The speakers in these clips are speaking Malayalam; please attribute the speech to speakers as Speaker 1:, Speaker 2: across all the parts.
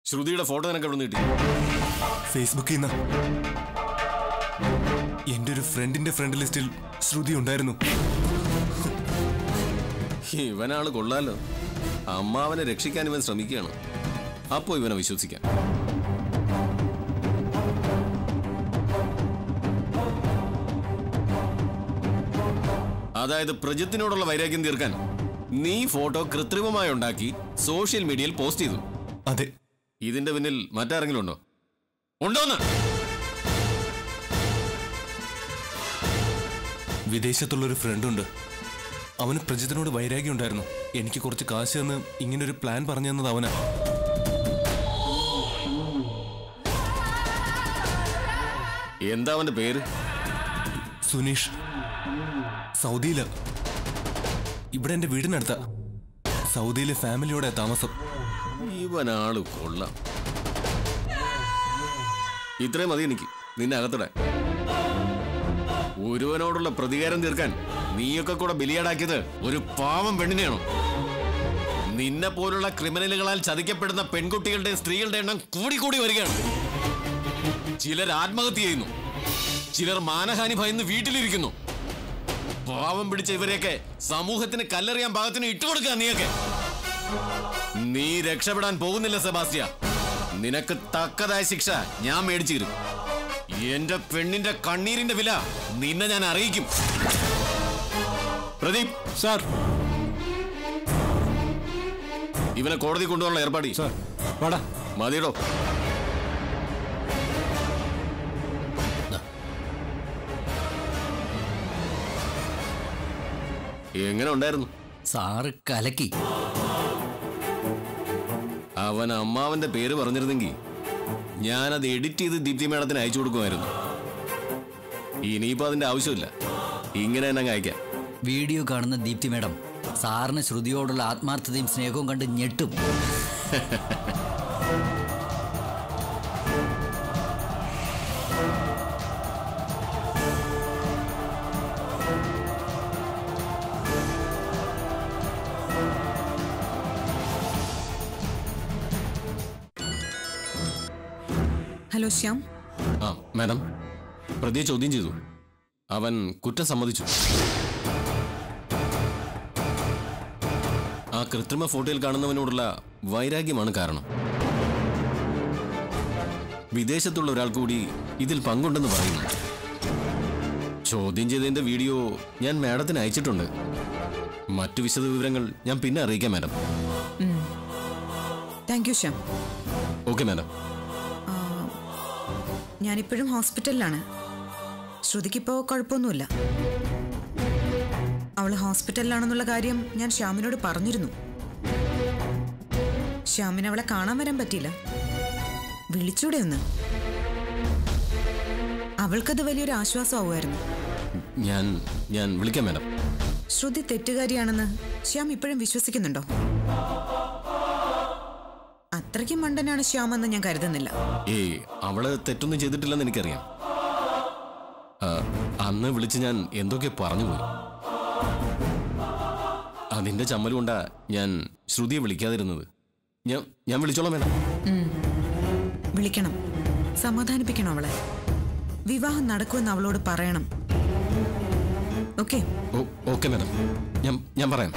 Speaker 1: ശ്രുതിയുടെ ഫോട്ടോ നിനക്ക് എവിടെ കിട്ടി
Speaker 2: ഫേസ്ബുക്കിൽ നിന്ന് എന്റെ ഒരു ഫ്രണ്ടിന്റെ ഫ്രണ്ട് ലിസ്റ്റിൽ ശ്രുതി ഉണ്ടായിരുന്നു
Speaker 1: ഇവനാള് കൊള്ളാലോ അമ്മാവനെ രക്ഷിക്കാൻ ഇവൻ ശ്രമിക്കുകയാണ് അപ്പോ ഇവനെ വിശ്വസിക്കാം അതായത് പ്രജിത്തിനോടുള്ള വൈരാഗ്യം തീർക്കാൻ നീ ഫോട്ടോ കൃത്രിമമായി ഉണ്ടാക്കി സോഷ്യൽ മീഡിയയിൽ പോസ്റ്റ് ചെയ്തു
Speaker 2: അതെ
Speaker 1: ഇതിന്റെ പിന്നിൽ മറ്റാരെങ്കിലും ഉണ്ടോ ഉണ്ടോന്ന്
Speaker 2: വിദേശത്തുള്ളൊരു ഫ്രണ്ടുണ്ട് അവന് പ്രജിത്തിനോട് വൈരാഗ്യം ഉണ്ടായിരുന്നു എനിക്ക് കുറച്ച് കാശ് തന്ന് ഇങ്ങനൊരു പ്ലാൻ പറഞ്ഞു തന്നത് അവനാ
Speaker 1: എന്താ അവന്റെ പേര്
Speaker 2: സുനീഷ് സൗദിയില ഇവിടെ എന്റെ വീടിനടുത്ത സൗദിയിലെ ഫാമിലിയോടെ താമസം
Speaker 1: ഇവനാള് കൊള്ളാം ഇത്രയും മതി എനിക്ക് നിന്നെ അകത്തിടാൻ ഒരുവനോടുള്ള പ്രതികാരം തീർക്കാൻ നീയൊക്കെ കൂടെ ബലിയാടാക്കിയത് ഒരു പാവം പെണ്ണിനെയാണോ നിന്നെ പോലുള്ള ക്രിമിനലുകളാൽ ചതിക്കപ്പെടുന്ന പെൺകുട്ടികളുടെ സ്ത്രീകളുടെ എണ്ണം കൂടി കൂടി വരികയാണ് ചിലർ ആത്മഹത്യ ചെയ്യുന്നു ചിലർ മാനഹാനി ഭയന്ന് വീട്ടിലിരിക്കുന്നു പാവം പിടിച്ച ഇവരെയൊക്കെ സമൂഹത്തിന് കല്ലെറിയാൻ പാകത്തിന് ഇട്ടുകൊടുക്കുക നീയൊക്കെ നീ രക്ഷപ്പെടാൻ പോകുന്നില്ല സെബാസ്റ്റ്യ നിനക്ക് തക്കതായ ശിക്ഷ ഞാൻ മേടിച്ചു തരും എന്റെ പെണ്ണിന്റെ കണ്ണീരിന്റെ വില നിന്നെ ഞാൻ അറിയിക്കും പ്രദീപ്
Speaker 3: സാർ
Speaker 1: ഇവനെ കോടതി കൊണ്ടുപോകാനുള്ള ഏർപ്പാടി
Speaker 3: സാർ വാടാ
Speaker 1: മതിയിടോ എങ്ങനെ ഉണ്ടായിരുന്നു
Speaker 4: സാറ് കലക്കി
Speaker 1: അവൻ അമ്മാവന്റെ പേര് പറഞ്ഞിരുന്നെങ്കിൽ ഞാനത് എഡിറ്റ് ചെയ്ത് ദീപ്തി മേഡത്തിന് അയച്ചു കൊടുക്കുമായിരുന്നു ഇനിയിപ്പോ അതിന്റെ ആവശ്യമില്ല ഇങ്ങനെ തന്നെ അങ്ങ് അയക്കാം
Speaker 4: വീഡിയോ കാണുന്ന ദീപ്തി മേഡം സാറിന് ശ്രുതിയോടുള്ള ആത്മാർത്ഥതയും സ്നേഹവും കണ്ട് ഞെട്ടും
Speaker 5: ഹലോ ശ്യാം
Speaker 1: ആ മാഡം പ്രതിയെ ചോദ്യം ചെയ്തു അവൻ കുറ്റം സമ്മതിച്ചു ആ കൃത്രിമ ഫോട്ടോയിൽ കാണുന്നവനോടുള്ള വൈരാഗ്യമാണ് കാരണം വിദേശത്തുള്ള ഒരാൾ കൂടി ഇതിൽ പങ്കുണ്ടെന്ന് പറയുന്നു ചോദ്യം ചെയ്തതിന്റെ വീഡിയോ ഞാൻ മാഡത്തിന് അയച്ചിട്ടുണ്ട് മറ്റു വിശദ വിവരങ്ങൾ ഞാൻ പിന്നെ അറിയിക്കാം madam
Speaker 5: thank you Shyam
Speaker 1: okay madam
Speaker 5: ഞാനിപ്പോഴും ഹോസ്പിറ്റലിലാണ് ശ്രുതിക്കിപ്പോ കുഴപ്പമൊന്നുമില്ല അവള് ഹോസ്പിറ്റലിലാണെന്നുള്ള കാര്യം ഞാൻ ശ്യാമിനോട് പറഞ്ഞിരുന്നു ശ്യാമിന് അവളെ കാണാൻ വരാൻ പറ്റിയില്ല വിളിച്ചൂടെ ഒന്ന് അവൾക്കത് വലിയൊരു ആശ്വാസമാവുമായിരുന്നു
Speaker 1: ഞാൻ ഞാൻ വിളിക്കാം മാഡം
Speaker 5: ശ്രുതി തെറ്റുകാരിയാണെന്ന് ശ്യാം ഇപ്പോഴും വിശ്വസിക്കുന്നുണ്ടോ അത്രയ്ക്കും മണ്ടനാണ് ശ്യാമെന്ന് ഞാൻ കരുതുന്നില്ല
Speaker 1: ഏയ് അവള് തെറ്റൊന്നും ചെയ്തിട്ടില്ലെന്ന് എനിക്കറിയാം ആ, അന്ന് വിളിച്ച് ഞാൻ എന്തൊക്കെ പറഞ്ഞു പോയി അതിന്റെ ചമ്മൽ കൊണ്ടാ ഞാൻ ശ്രുതിയെ വിളിക്കാതിരുന്നത് ഞാൻ ഞാൻ വിളിച്ചോളാം മേഡം
Speaker 5: വിളിക്കണം സമാധാനിപ്പിക്കണം അവളെ വിവാഹം നടക്കുമെന്ന് അവളോട് പറയണം ഓക്കെ
Speaker 1: ഓ ഓക്കെ മാഡം ഞാൻ ഞാൻ പറയാം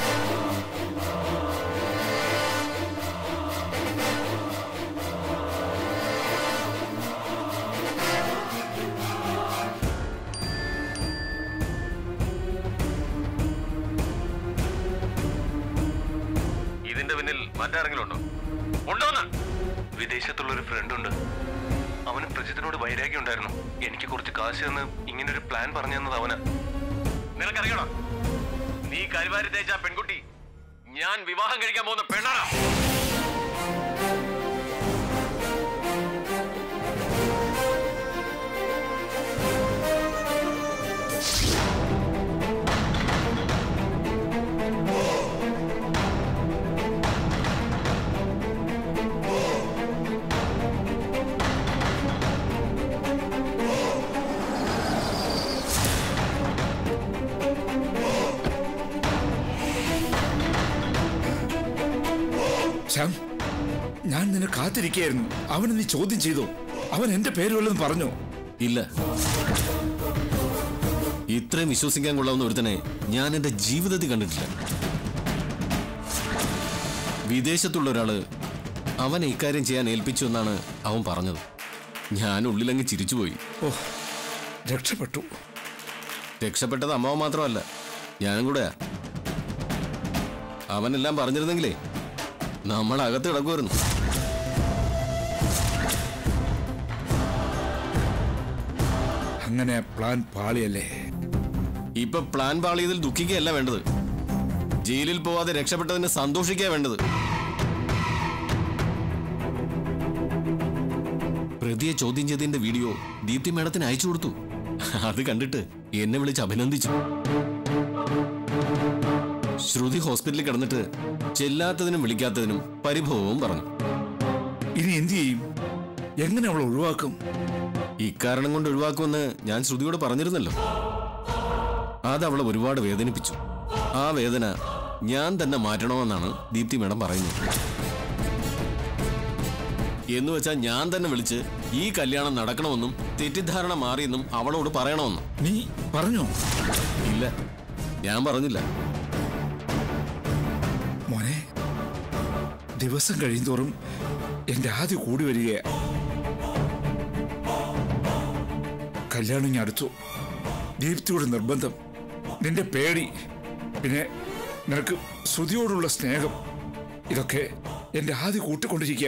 Speaker 1: ഇതിന്റെ പിന്നിൽ മറ്റാരെങ്കിലും ഉണ്ടോ ഉണ്ടോന്ന്
Speaker 2: വിദേശത്തുള്ളൊരു ഫ്രണ്ട് ഉണ്ട് അവന് പ്രജിത്തിനോട് വൈരാഗ്യം ഉണ്ടായിരുന്നു എനിക്ക് കുറച്ച് കാശ് തന്ന് ഇങ്ങനൊരു പ്ലാൻ പറഞ്ഞു തന്നത് അവനാ
Speaker 1: നിനക്കറിയണോ നീ കരുവാരി തേച്ച ആ പെൺകുട്ടി ഞാൻ വിവാഹം കഴിക്കാൻ പോകുന്ന പെണ്ണാണ്
Speaker 3: ശ്യാം ഞാൻ നിന്നെ കാത്തിരിക്കുകയായിരുന്നു അവനെ നീ ചോദ്യം ചെയ്തു അവൻ എന്റെ പേര് വല്ലതും പറഞ്ഞു
Speaker 1: ഇല്ല ഇത്രയും വിശ്വസിക്കാൻ കൊള്ളാവുന്ന ഒരുത്തനെ ഞാൻ എന്റെ ജീവിതത്തിൽ കണ്ടിട്ടില്ല വിദേശത്തുള്ള ഒരാള് അവനെ ഇക്കാര്യം ചെയ്യാൻ ഏൽപ്പിച്ചു എന്നാണ് അവൻ പറഞ്ഞത് ഞാൻ ഉള്ളിലങ്ങ് ചിരിച്ചുപോയി
Speaker 3: ഓ രക്ഷപ്പെട്ടു
Speaker 1: രക്ഷപ്പെട്ടത് അമ്മാവൻ മാത്രമല്ല ഞാനും കൂടെയാ അവനെല്ലാം പറഞ്ഞിരുന്നെങ്കിലേ നമ്മൾ അകത്ത് കിടക്കുമായിരുന്നു
Speaker 3: അങ്ങനെ പ്ലാൻ പാളിയല്ലേ
Speaker 1: ഇപ്പൊ പ്ലാൻ പാളിയതിൽ ദുഃഖിക്കുകയല്ല വേണ്ടത് ജയിലിൽ പോവാതെ രക്ഷപ്പെട്ടതിന് സന്തോഷിക്കുക വേണ്ടത് പ്രതിയെ ചോദ്യം ചെയ്തതിന്റെ വീഡിയോ ദീപ്തി മേഡത്തിന് അയച്ചു കൊടുത്തു അത് കണ്ടിട്ട് എന്നെ വിളിച്ച് അഭിനന്ദിച്ചു ശ്രുതി ഹോസ്പിറ്റലിൽ കിടന്നിട്ട് ചെല്ലാത്തതിനും വിളിക്കാത്തതിനും പരിഭവവും പറഞ്ഞു
Speaker 3: ഇനി എന്തു ചെയ്യും എങ്ങനെ അവൾ ഒഴിവാക്കും
Speaker 1: ഇക്കാരണം കൊണ്ട് ഒഴിവാക്കുമെന്ന് ഞാൻ ശ്രുതിയോട് പറഞ്ഞിരുന്നല്ലോ അത് അവളെ ഒരുപാട് വേദനിപ്പിച്ചു ആ വേദന ഞാൻ തന്നെ മാറ്റണമെന്നാണ് ദീപ്തി മേഡം പറയുന്നത് എന്ന് വെച്ചാൽ ഞാൻ തന്നെ വിളിച്ച് ഈ കല്യാണം നടക്കണമെന്നും തെറ്റിദ്ധാരണ മാറിയെന്നും അവളോട് പറയണമെന്നും
Speaker 3: നീ പറഞ്ഞോ
Speaker 1: ഇല്ല ഞാൻ പറഞ്ഞില്ല
Speaker 3: മോനെ ദിവസം കഴിയുന്തോറും എന്റെ ആദ്യ കൂടി വരികയാ കല്യാണം ഇനി അടുത്തു ദീപ്തിയുടെ നിർബന്ധം നിന്റെ പേടി പിന്നെ നിനക്ക് ശ്രുതിയോടുള്ള സ്നേഹം ഇതൊക്കെ എന്റെ ആദ്യ കൂട്ടിക്കൊണ്ടിരിക്കുക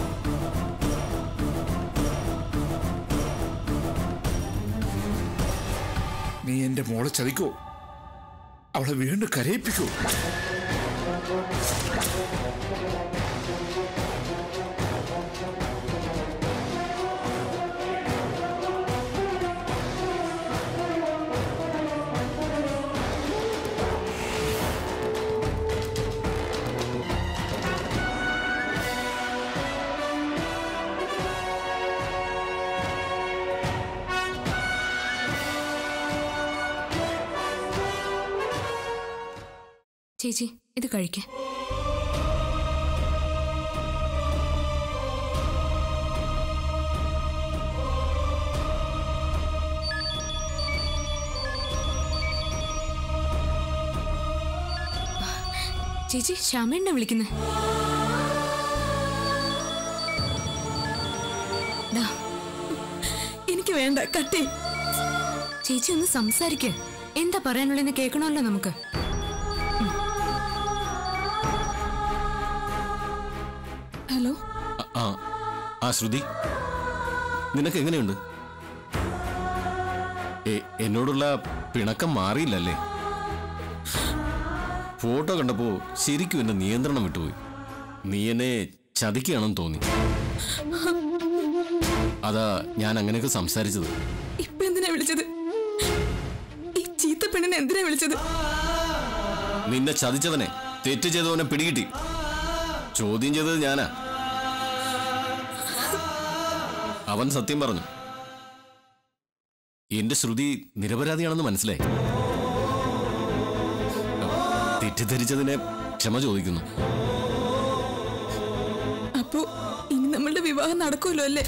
Speaker 3: നീ എന്റെ മോളെ ചതിക്കോ അവളെ വീണ്ടും കരയിപ്പിക്കൂ
Speaker 6: ചേച്ചി ഇത് കഴിക്കേ ചേച്ചി ശ്യാമേണ്ണ വിളിക്കുന്നേ ദാ,
Speaker 5: എനിക്ക് വേണ്ട കട്ടി
Speaker 6: ചേച്ചി ഒന്ന് സംസാരിക്കേ എന്താ പറയാനുള്ളതെന്ന് കേൾക്കണമല്ലോ നമുക്ക്
Speaker 5: ഹലോ
Speaker 1: ആ- ആ ആ ശ്രുതി നിനക്ക് എങ്ങനെയുണ്ട് എ- എന്നോടുള്ള പിണക്കം മാറിയില്ലല്ലേ ഫോട്ടോ കണ്ടപ്പോ ശരിക്കും എന്നെ നിയന്ത്രണം വിട്ടുപോയി നീ എന്നെ ചതിക്കുകയാണെന്ന് തോന്നി അതാ ഞാൻ അങ്ങനെയൊക്കെ സംസാരിച്ചത്
Speaker 5: ഇപ്പൊ എന്തിനാ വിളിച്ചത് ഈ ചീത്ത പെണ്ണിനെ എന്തിനാ വിളിച്ചത്
Speaker 1: നിന്നെ ചതിച്ചവനെ തെറ്റ് ചെയ്തവനെ പിടികിട്ടി ചോദ്യം ചെയ്തത് ഞാനാ അവൻ സത്യം പറഞ്ഞു എന്റെ ശ്രുതി നിരപരാധിയാണെന്ന് മനസ്സിലായി തെറ്റിദ്ധരിച്ചതിനെ ക്ഷമ ചോദിക്കുന്നു
Speaker 5: അപ്പോ ഇനി നമ്മളുടെ വിവാഹം നടക്കുമല്ലോ അല്ലേ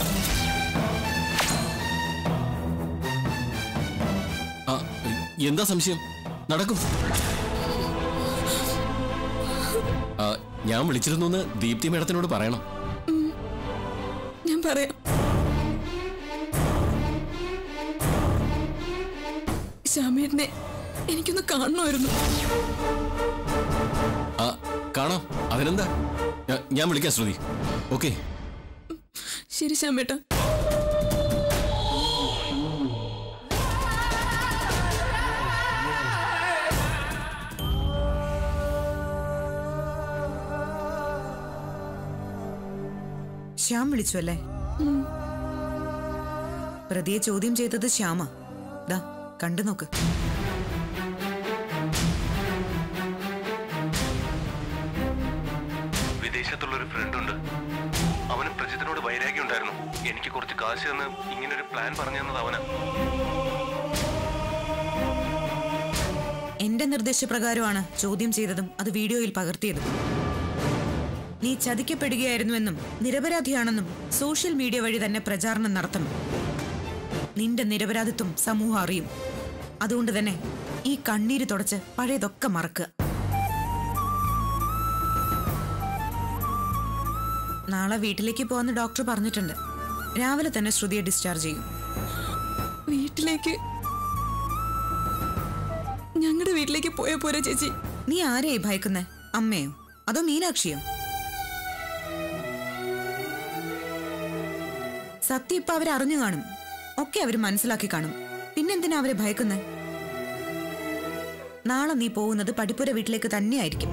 Speaker 1: ആ എന്താ സംശയം നടക്കും ആ, ഞാൻ വിളിച്ചിരുന്നു എന്ന് ദീപ്തി മേഡത്തിനോട് പറയണം
Speaker 5: ഞാൻ പറയാം ശ്യാമേട്ടനെ എനിക്കൊന്ന് കാണണമായിരുന്നു
Speaker 1: ആ കാണാം അതിനെന്താ ഞാ- ഞാൻ വിളിക്കാം ശ്രുതി ഓക്കെ
Speaker 5: ശരി ശ്യാമേട്ട
Speaker 7: ശ്യാം വിളിച്ചു അല്ലേ പ്രതിയെ ചോദ്യം ചെയ്തത് ശ്യാമ ദാ കണ്ടു നോക്ക്
Speaker 2: വിദേശത്തുള്ള ഒരു ഫ്രണ്ട് ഉണ്ട് അവന് പ്രജിത്തിനോട് വൈരാഗ്യം ഉണ്ടായിരുന്നു എനിക്ക് കുറച്ച് കാശ് തന്ന് ഇങ്ങനെ ഒരു പ്ലാൻ പറഞ്ഞു തന്നത് അവനാ
Speaker 7: എന്റെ നിർദ്ദേശപ്രകാരമാണ് ചോദ്യം ചെയ്തതും അത് വീഡിയോയിൽ പകർത്തിയതും നീ ചതിക്കപ്പെടുകയായിരുന്നുവെന്നും നിരപരാധിയാണെന്നും സോഷ്യൽ മീഡിയ വഴി തന്നെ പ്രചാരണം നടത്തണം നിന്റെ നിരപരാധിത്വം സമൂഹം അറിയും അതുകൊണ്ട് തന്നെ ഈ കണ്ണീര് തുടച്ച് പഴയതൊക്കെ മറക്കുക നാളെ വീട്ടിലേക്ക് പോകാന്ന് ഡോക്ടർ പറഞ്ഞിട്ടുണ്ട് രാവിലെ തന്നെ ശ്രുതിയെ ഡിസ്ചാർജ് ചെയ്യും
Speaker 5: വീട്ടിലേക്ക് ഞങ്ങളുടെ വീട്ടിലേക്ക് പോയ പോരാ ചേച്ചി
Speaker 7: നീ ആരെയായി ഭയക്കുന്നേ അമ്മയോ അതോ മീനാക്ഷിയോ സത്യം ഇപ്പൊ അവരറിഞ്ഞു കാണും ഒക്കെ അവര് മനസ്സിലാക്കി കാണും പിന്നെന്തിനാ അവരെ ഭയക്കുന്നേ നാളെ നീ പോകുന്നത് പടിപ്പുര വീട്ടിലേക്ക് തന്നെയായിരിക്കും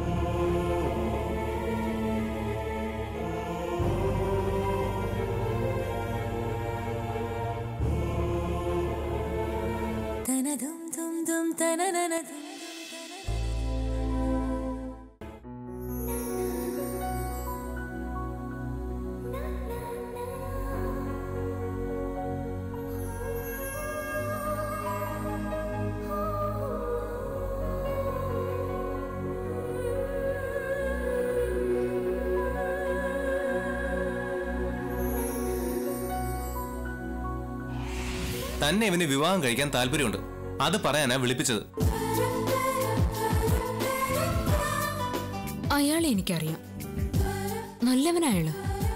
Speaker 2: തന്നെ ഇവന് വിവാഹം കഴിക്കാൻ താല്പര്യമുണ്ട് അത് പറയാനാ വിളിപ്പിച്ചത്
Speaker 6: അയാളെ എനിക്കറിയാം നല്ലവനയാള്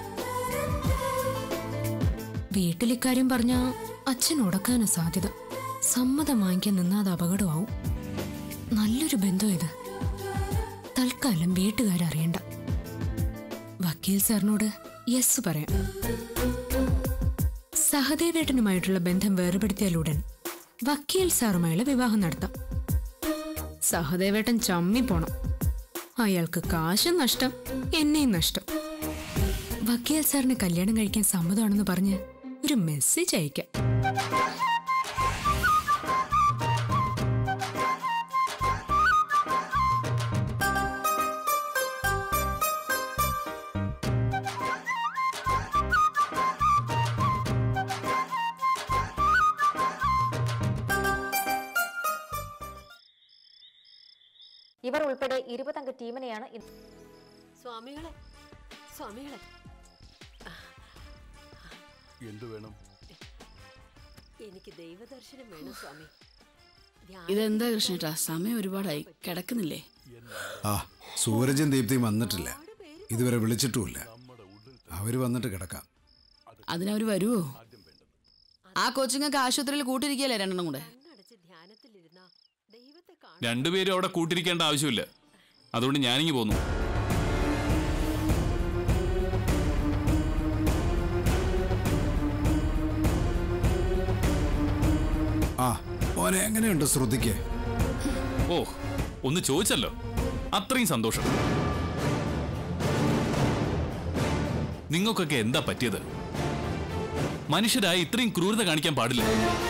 Speaker 6: വീട്ടിൽ ഇക്കാര്യം പറഞ്ഞ അച്ഛൻ ഉടക്കാനാ സാധ്യത സമ്മതം വാങ്ങിക്കാൻ നിന്നാ അത് അപകടമാവും നല്ലൊരു ബന്ധം ഇത് തൽക്കാലം വീട്ടുകാരറിയണ്ട വക്കീൽ സാറിനോട് യെസ് പറയാം സഹദേവേട്ടനുമായിട്ടുള്ള ബന്ധം വേർപെടുത്തിയാലുടൻ വക്കീൽ സാറുമായുള്ള വിവാഹം നടത്താം സഹദേവേട്ടൻ ചമ്മി പോണം അയാൾക്ക് കാശും നഷ്ടം എന്നെയും നഷ്ടം വക്കീൽ സാറിന് കല്യാണം കഴിക്കാൻ സമ്മതമാണെന്ന് പറഞ്ഞ് ഒരു മെസ്സേജ് അയക്കാം
Speaker 8: ഇവർ ഉൾപ്പെടെ ഇരുപതംഗ ടീമിനെയാണ് ഇന്ന്
Speaker 9: സ്വാമികളെ സ്വാമികളെ
Speaker 10: എന്തു വേണം
Speaker 9: എനിക്ക് ദൈവദർശനം വേണം സ്വാമി
Speaker 11: ഇതെന്താ കൃഷ്ണേട്ടാ സമയം ഒരുപാടായി കിടക്കുന്നില്ലേ
Speaker 12: ആ സൂരജും ദീപ്തിയും വന്നിട്ടില്ല ഇതുവരെ വിളിച്ചിട്ടുമില്ല അവര് വന്നിട്ട് കിടക്കാം
Speaker 11: അതിനവര് വരുവോ ആ കൊച്ചുങ്ങൾക്ക് ആശുപത്രിയിൽ കൂട്ടിരിക്കല്ലേ രണ്ടെണ്ണം കൂടെ
Speaker 3: രണ്ടുപേരും അവിടെ കൂട്ടിരിക്കേണ്ട ആവശ്യമില്ല അതുകൊണ്ട് ഞാനിങ്ങി പോന്നു
Speaker 12: ആ മോനെ എങ്ങനെയുണ്ട് ശ്രുതിക്ക്
Speaker 3: ഓ ഒന്ന് ചോദിച്ചല്ലോ അത്രയും സന്തോഷം നിങ്ങൾക്കൊക്കെ എന്താ പറ്റിയത് മനുഷ്യരായി ഇത്രയും ക്രൂരത കാണിക്കാൻ പാടില്ല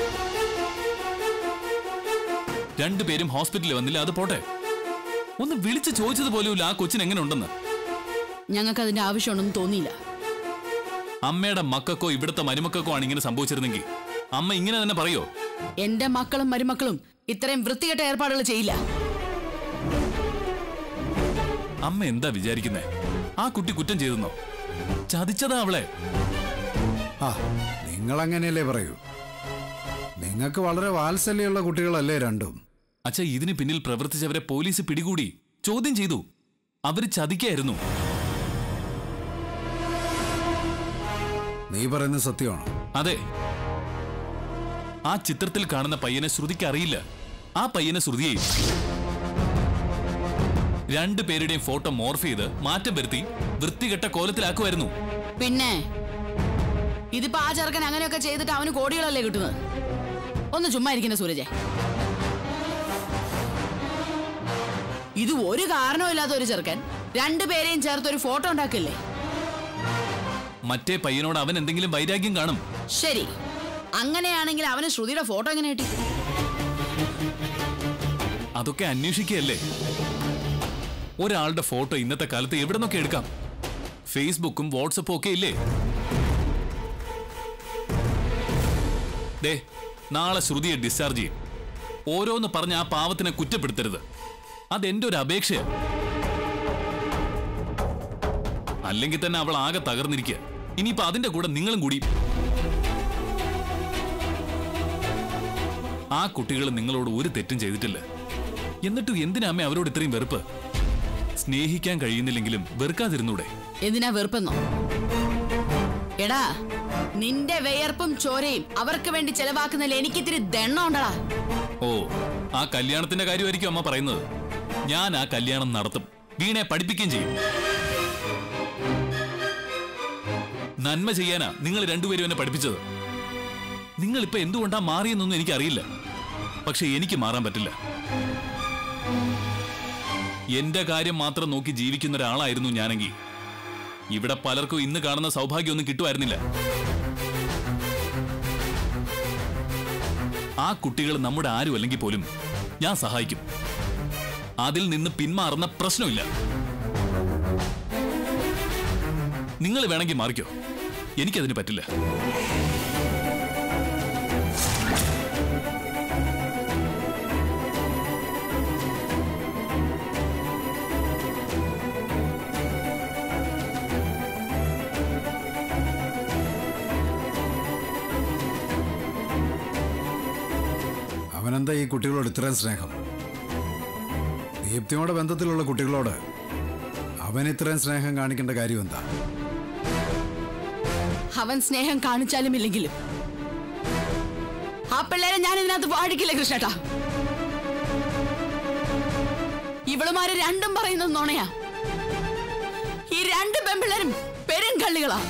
Speaker 3: രണ്ടുപേരും ഹോസ്പിറ്റലിൽ വന്നില്ല അത് പോട്ടെ ഒന്ന് വിളിച്ച് ചോദിച്ചത് പോലുമില്ല ആ കൊച്ചിന് എങ്ങനെ ഉണ്ടെന്ന്
Speaker 11: ഞങ്ങൾക്ക് അതിന്റെ ആവശ്യമുണ്ടെന്ന് തോന്നിയില്ല
Speaker 3: അമ്മയുടെ മക്കൾക്കോ ഇവിടുത്തെ മരുമക്കൾക്കോ ആണ് ഇങ്ങനെ സംഭവിച്ചിരുന്നെങ്കിൽ അമ്മ ഇങ്ങനെ തന്നെ പറയോ
Speaker 11: എന്റെ മക്കളും മരുമക്കളും ഇത്രയും വൃത്തികെട്ട ഏർപ്പാടുകൾ ചെയ്യില്ല
Speaker 3: അമ്മ എന്താ വിചാരിക്കുന്നേ ആ കുട്ടി കുറ്റം ചെയ്തെന്നോ ചതിച്ചതാ അവളെ
Speaker 12: ആ നിങ്ങൾ അങ്ങനെയല്ലേ പറയൂ നിങ്ങൾക്ക് വളരെ വാത്സല്യമുള്ള കുട്ടികളല്ലേ രണ്ടും
Speaker 3: അച്ഛ ഇതിന് പിന്നിൽ പ്രവർത്തിച്ചവരെ പോലീസ് പിടികൂടി ചോദ്യം ചെയ്തു അവര് ചതിക്കായിരുന്നു
Speaker 12: നീ പറയുന്നത് സത്യമാണോ
Speaker 3: അതെ ആ ചിത്രത്തിൽ കാണുന്ന പയ്യനെ ശ്രുതിക്ക് അറിയില്ല ആ പയ്യനെ ശ്രുതിയെയും രണ്ടു പേരുടെയും ഫോട്ടോ മോർഫ് ചെയ്ത് മാറ്റം വരുത്തി വൃത്തികെട്ട കോലത്തിലാക്കുമായിരുന്നു
Speaker 11: പിന്നെ ഇതിപ്പോ ആ ചെറുക്കൻ അങ്ങനെയൊക്കെ ചെയ്തിട്ട് അവന് കോടികളല്ലേ കിട്ടുന്നത് ഒന്ന് ചുമ്മാ ഇരിക്കുന്ന സൂരജെ ഇത് ഒരു കാരണവുമില്ലാത്ത ഒരു ചെറുക്കൻ രണ്ടുപേരെയും ചേർത്ത് ഒരു ഫോട്ടോ ഉണ്ടാക്കില്ലേ
Speaker 3: മറ്റേ പയ്യനോട് അവൻ എന്തെങ്കിലും വൈരാഗ്യം കാണും
Speaker 11: ശരി അങ്ങനെയാണെങ്കിൽ അവന് ശ്രുതിയുടെ ഫോട്ടോ എങ്ങനെ കിട്ടി
Speaker 3: അതൊക്കെ അന്വേഷിക്കുകയല്ലേ ഒരാളുടെ ഫോട്ടോ ഇന്നത്തെ കാലത്ത് എവിടെ നിന്നൊക്കെ എടുക്കാം ഫേസ്ബുക്കും വാട്സപ്പും ഒക്കെ ഇല്ലേ ദേ നാളെ ശ്രുതിയെ ഡിസ്ചാർജ് ചെയ്യും ഓരോന്ന് പറഞ്ഞ് ആ പാവത്തിനെ കുറ്റപ്പെടുത്തരുത് അതെന്റെ ഒരു അപേക്ഷയാ അല്ലെങ്കിൽ തന്നെ അവൾ ആകെ തകർന്നിരിക്കുക ഇനിയിപ്പോ അതിന്റെ കൂടെ നിങ്ങളും കൂടി ആ കുട്ടികൾ നിങ്ങളോട് ഒരു തെറ്റും ചെയ്തിട്ടില്ല എന്നിട്ടും എന്തിനാ അമ്മ അവരോട് ഇത്രയും വെറുപ്പ് സ്നേഹിക്കാൻ കഴിയുന്നില്ലെങ്കിലും വെറുക്കാതിരുന്നൂടെ
Speaker 11: എന്തിനാ വെറുപ്പെന്നോ എടാ നിന്റെ വിയർപ്പും ചോരയും അവർക്ക് വേണ്ടി ചെലവാക്കുന്നതിൽ എനിക്കിത്തിരി ദണ്ണം ഉണ്ടടാ
Speaker 3: ഓ ആ കല്യാണത്തിന്റെ കാര്യമായിരിക്കും അമ്മ പറയുന്നത് ഞാൻ ആ കല്യാണം നടത്തും വീണെ പഠിപ്പിക്കുകയും ചെയ്യും നന്മ ചെയ്യാനാ നിങ്ങൾ രണ്ടുപേരും എന്നെ പഠിപ്പിച്ചത് നിങ്ങൾ ഇപ്പൊ എന്തുകൊണ്ടാ മാറിയെന്നൊന്നും എനിക്കറിയില്ല പക്ഷെ എനിക്ക് മാറാൻ പറ്റില്ല എന്റെ കാര്യം മാത്രം നോക്കി ജീവിക്കുന്ന ഒരാളായിരുന്നു ഞാനെങ്കിൽ ഇവിടെ പലർക്കും ഇന്ന് കാണുന്ന സൗഭാഗ്യമൊന്നും കിട്ടുമായിരുന്നില്ല ആ കുട്ടികൾ നമ്മുടെ ആരും അല്ലെങ്കിൽ പോലും ഞാൻ സഹായിക്കും അതിൽ നിന്ന് പിന്മാറുന്ന പ്രശ്നമില്ല നിങ്ങൾ വേണമെങ്കിൽ മാറിക്കോ എനിക്കതിന് പറ്റില്ല
Speaker 12: അവനെന്താ ഈ കുട്ടികളോട് ഇത്രയും സ്നേഹം ദീപ്തിയോടെ ബന്ധത്തിലുള്ള കുട്ടികളോട് അവൻ ഇത്രയും സ്നേഹം കാണിക്കേണ്ട കാര്യം എന്താ
Speaker 11: അവൻ സ്നേഹം കാണിച്ചാലും ഇല്ലെങ്കിലും ആ പിള്ളേരെ ഞാൻ ഇതിനകത്ത് വാഴിക്കില്ല കൃഷ്ണേട്ടാ ഇവളുമാര് രണ്ടും പറയുന്നത് നുണയാ ഈ രണ്ട് പെൺപിള്ളേരും പെരും കള്ളികളാ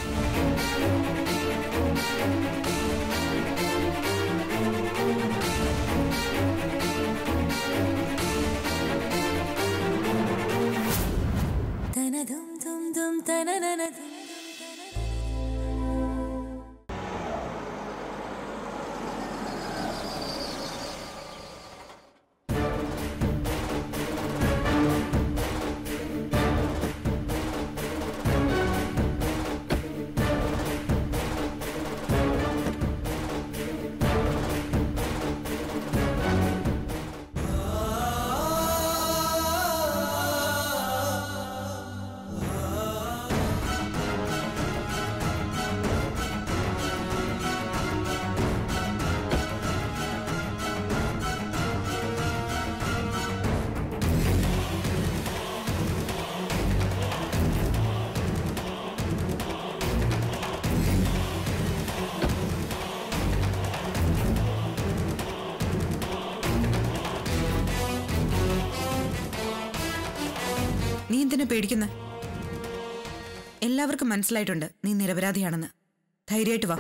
Speaker 7: നീ എന്തിനാ പേടിക്കുന്ന എല്ലാവർക്കും മനസ്സിലായിട്ടുണ്ട് നീ നിരപരാധിയാണെന്ന് ധൈര്യമായിട്ട് വാ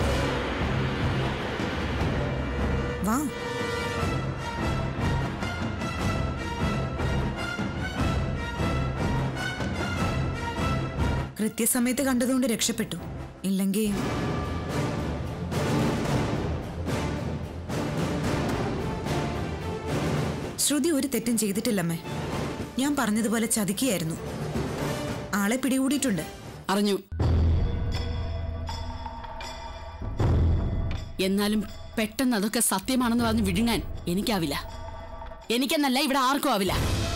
Speaker 7: വാ കൃത്യസമയത്ത് കണ്ടതുകൊണ്ട് രക്ഷപ്പെട്ടു ഇല്ലെങ്കിൽ ശ്രുതി ഒരു തെറ്റും ചെയ്തിട്ടില്ലമ്മേ ഞാൻ പറഞ്ഞതുപോലെ ചതിക്കുകയായിരുന്നു ആളെ പിടികൂടിയിട്ടുണ്ട്
Speaker 11: അറിഞ്ഞു എന്നാലും പെട്ടെന്ന് അതൊക്കെ സത്യമാണെന്ന് പറഞ്ഞ് വിഴുങ്ങാൻ എനിക്കാവില്ല എനിക്കെന്നല്ല ഇവിടെ ആർക്കും ആവില്ല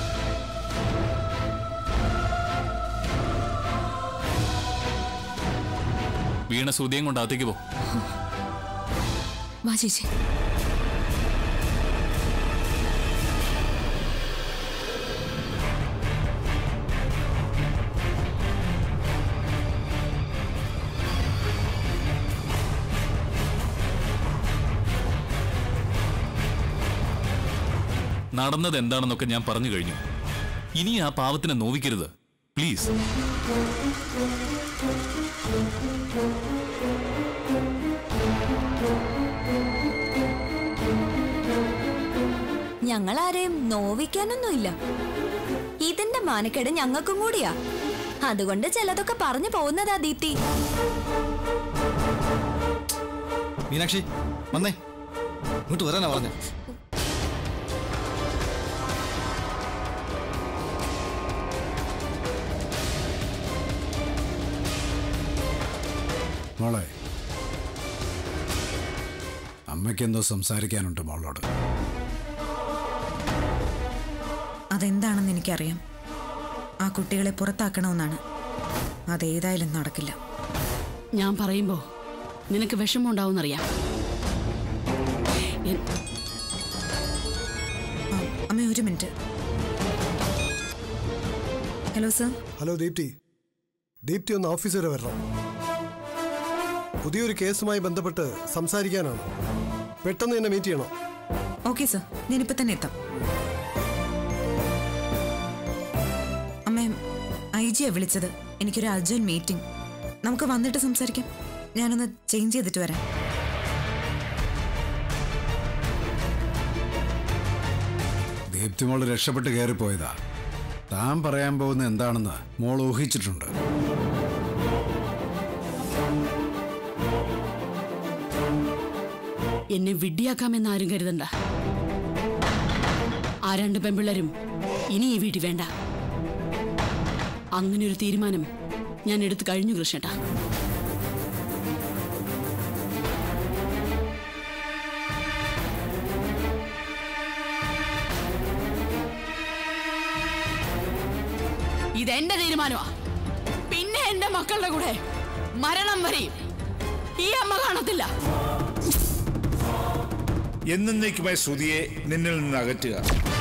Speaker 3: വീണ ശ്രുതിയും കൊണ്ട് അകത്തേക്ക് പോ
Speaker 6: വാ ചേച്ചി
Speaker 3: നടന്നത് എന്താണെന്നൊക്കെ ഞാൻ പറഞ്ഞു കഴിഞ്ഞു ഇനി ആ പാവത്തിനെ നോവിക്കരുത് പ്ലീസ്
Speaker 10: ഞങ്ങളാരെയും നോവിക്കാനൊന്നുമില്ല ഇതിന്റെ മാനക്കേട് ഞങ്ങൾക്കും കൂടിയാ അതുകൊണ്ട് ചിലതൊക്കെ പറഞ്ഞു പോകുന്നതാ ദീപ്തി
Speaker 13: മീനാക്ഷി വന്നേ ഇങ്ങോട്ട് വരാനാ പറഞ്ഞ
Speaker 12: മോളെ അമ്മയ്ക്കെന്തോ സംസാരിക്കാനുണ്ട് മോളോട്
Speaker 7: അതെന്താണെന്ന് എനിക്കറിയാം ആ കുട്ടികളെ പുറത്താക്കണമെന്നാണ് അതേതായാലും നടക്കില്ല
Speaker 11: ഞാൻ പറയുമ്പോ നിനക്ക് വിഷമം ഉണ്ടാവുമെന്നറിയാം എൻ-
Speaker 7: ആ, അമ്മ ഒരു minute hello sir
Speaker 14: hello Deepti Deepti ഒന്ന് ഓഫീസ് വരെ വരണം പുതിയൊരു കേസുമായി ബന്ധപ്പെട്ട് സംസാരിക്കാനാണ് പെട്ടെന്ന് തന്നെ മീറ്റ് ചെയ്യണം
Speaker 7: ഓക്കെ സർ ഞാനിപ്പോ തന്നെ എത്താം അമ്മേ ഐ ജിയാ വിളിച്ചത് എനിക്കൊരു അർജന്റ് മീറ്റിംഗ് നമുക്ക് വന്നിട്ട് സംസാരിക്കാം ഞാനൊന്ന് ചേഞ്ച് ചെയ്തിട്ട് വരാം
Speaker 12: ദീപ്തി മോള് രക്ഷപ്പെട്ട് കയറിപ്പോയതാ താൻ പറയാൻ പോകുന്ന എന്താണെന്ന് മോൾ ഊഹിച്ചിട്ടുണ്ട്
Speaker 11: എന്നെ വിഡ്ഢിയാക്കാമെന്ന് ആരും കരുതണ്ട ആ രണ്ട് പെമ്പിള്ളരും ഇനി ഈ വീട്ടിൽ വേണ്ട അങ്ങനെ ഒരു തീരുമാനം ഞാൻ എടുത്തു കഴിഞ്ഞു കൃഷ്ണേട്ടാ ഇതെന്റെ തീരുമാനമാ പിന്നെ എന്റെ മക്കളുടെ കൂടെ മരണം വരെയും ഈ അമ്മ കാണത്തില്ല
Speaker 15: എന്നേക്കുമായി ശ്രുതിയെ നിന്നിൽ നിന്ന് അകറ്റുക